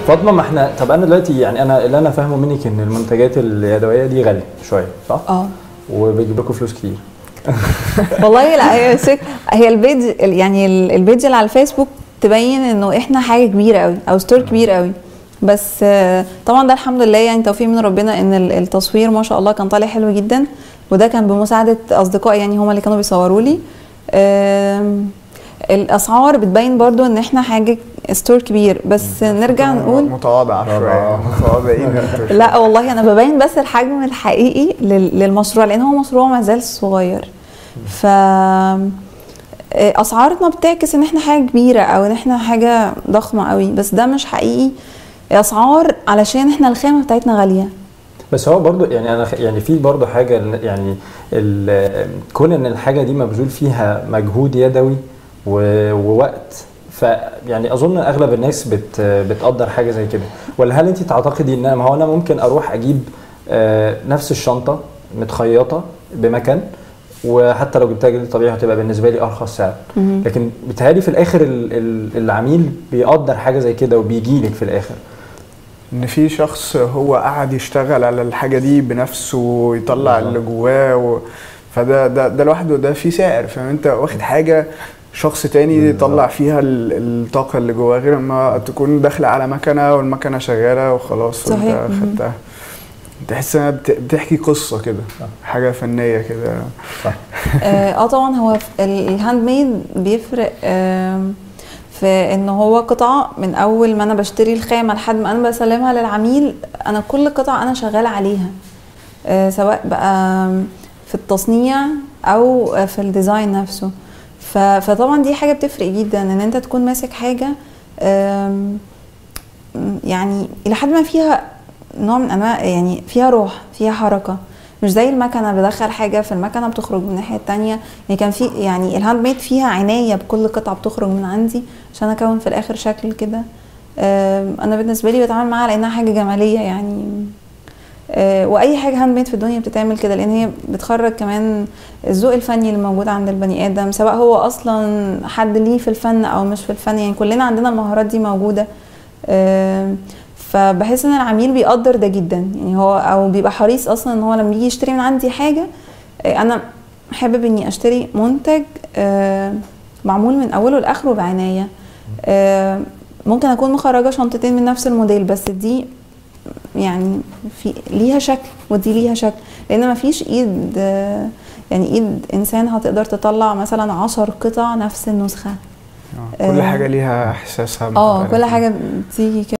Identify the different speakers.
Speaker 1: فاطمه ما احنا طب انا دلوقتي يعني انا اللي انا فاهمه منك ان المنتجات اليدويه دي غاليه شويه صح؟
Speaker 2: اه
Speaker 1: وبيجيب لكم فلوس كتير
Speaker 2: والله لا هي سك- هي البيج يعني ال- البيج اللي على الفيسبوك تبين انه احنا حاجه كبيره قوي او ستور كبير قوي بس آه، طبعا ده الحمد لله يعني توفيق من ربنا ان ال- التصوير ما شاء الله كان طالع حلو جدا وده كان بمساعده اصدقائي يعني هم اللي كانوا بيصوروا لي آم، الاسعار بتبين برضو ان احنا حاجه ستور كبير بس نرجع نقول
Speaker 3: متواضع شويه متواضعين انتوا
Speaker 2: لا والله انا ببين بس الحجم الحقيقي لل- للمشروع لان هو مشروع ما زال صغير ف اسعارنا بتعكس ان احنا حاجه كبيره او ان احنا حاجه ضخمه قوي بس ده مش حقيقي اسعار علشان احنا الخامه بتاعتنا غاليه
Speaker 1: بس هو برضو يعني انا خ- يعني في برضو حاجه ال- يعني ال- كون ان الحاجه دي مبذول فيها مجهود يدوي و- ووقت ف يعني اظن اغلب الناس بت بتقدر حاجه زي كده ولا هل انت تعتقدي ان ما هو انا ممكن اروح اجيب آه، نفس الشنطه متخيطه بمكان وحتى لو جبتها جلد طبيعي هتبقى بالنسبه لي ارخص سعر
Speaker 2: مهم.
Speaker 1: لكن بيتهيألي في الاخر ال- ال- العميل بيقدر حاجه زي كده وبيجي لك في الاخر
Speaker 3: ان في شخص هو قاعد يشتغل على الحاجه دي بنفسه ويطلع
Speaker 1: بالظبط.
Speaker 3: اللي جواه و... فده ده ده لوحده ده في سعر فاهم انت واخد حاجه شخص تاني
Speaker 1: بالظبط.
Speaker 3: يطلع فيها ال- الطاقه اللي جواه غير ما تكون داخله على مكنه والمكنه شغاله وخلاص
Speaker 2: صحيح.
Speaker 3: وانت
Speaker 2: مم.
Speaker 3: خدتها تحس انها بت- بتحكي قصه كده
Speaker 1: صح.
Speaker 3: حاجه فنيه كده
Speaker 1: صح
Speaker 2: اه آه طبعا هو ف- ال- الهاند ميد بيفرق آم، في ان هو قطعه من اول ما انا بشتري الخامه لحد ما انا بسلمها للعميل انا كل قطعه انا شغاله عليها آه، سواء بقى في التصنيع او في الديزاين نفسه ف- فطبعا دي حاجه بتفرق جدا ان انت تكون ماسك حاجه آم، يعني الى حد ما فيها نوع من انواع يعني فيها روح فيها حركه مش زي المكنه بدخل حاجه في المكنه بتخرج من الناحيه التانية يعني كان في يعني الهاند ميد فيها عنايه بكل قطعه بتخرج من عندي عشان اكون في الاخر شكل كده آم، انا بالنسبه لي بتعامل معاها لانها حاجه جماليه يعني آه، واي حاجه هاند ميد في الدنيا بتتعمل كده لان هي بتخرج كمان الذوق الفني اللي موجود عند البني ادم سواء هو اصلا حد ليه في الفن او مش في الفن يعني كلنا عندنا المهارات دي موجوده آم، فبحس ان العميل بيقدر ده جدا يعني هو او بيبقى حريص اصلا ان هو لما يجي يشتري من عندي حاجه آه، انا حابب اني اشتري منتج آه، معمول من اوله لاخره بعنايه آه، ممكن اكون مخرجه شنطتين من نفس الموديل بس دي يعني في ليها شكل ودي ليها شكل لان ما فيش ايد آه، يعني ايد انسان هتقدر تطلع مثلا عشر قطع نفس النسخه
Speaker 3: آه، كل
Speaker 2: آه.
Speaker 3: حاجه ليها احساسها
Speaker 2: اه
Speaker 3: مختلف.
Speaker 2: كل حاجه بتيجي كده